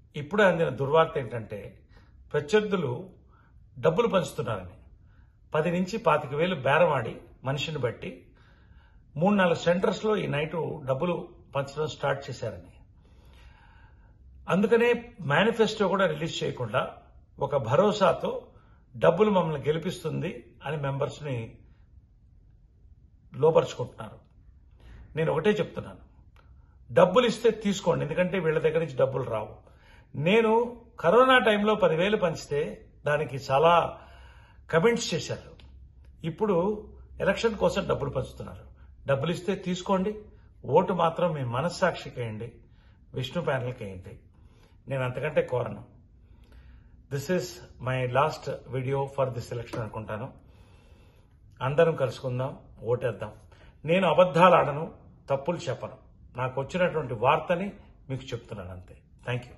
ఇప్పుడే అందిన దుర్వార్త ఏంటంటే ప్రత్యర్థులు డబ్బులు పంచుతున్నారని పది నుంచి పాతిక వేలు బేరమాడి మనిషిని బట్టి మూడు నాలుగు సెంటర్స్లో ఈ నైటు డబ్బులు పంచడం స్టార్ట్ చేశారని అందుకనే మేనిఫెస్టో కూడా రిలీజ్ చేయకుండా ఒక భరోసాతో డబ్బులు మమ్మల్ని గెలిపిస్తుంది అని మెంబర్స్ని లోపరుచుకుంటున్నారు నేను ఒకటే చెప్తున్నాను డబ్బులు ఇస్తే తీసుకోండి ఎందుకంటే వీళ్ళ దగ్గర నుంచి డబ్బులు రావు నేను కరోనా టైంలో పదివేలు పంచితే దానికి చాలా కమెంట్స్ చేశారు ఇప్పుడు ఎలక్షన్ కోసం డబ్బులు పంచుతున్నారు డబ్బులు ఇస్తే తీసుకోండి ఓటు మాత్రం మీ మనస్సాక్షికి వేయండి విష్ణు ప్యానల్కి వేయండి నేను అంతకంటే కోరను this is my last video for this election అనుకుంటాను అందరం కలుసుకుందాం ఓటేద్దాం నేను అబద్ధాలు ఆడను తప్పులు చెప్పను నాకు వచ్చినటువంటి వార్తని మీకు చెప్తున్నాను అంతే థ్యాంక్ యూ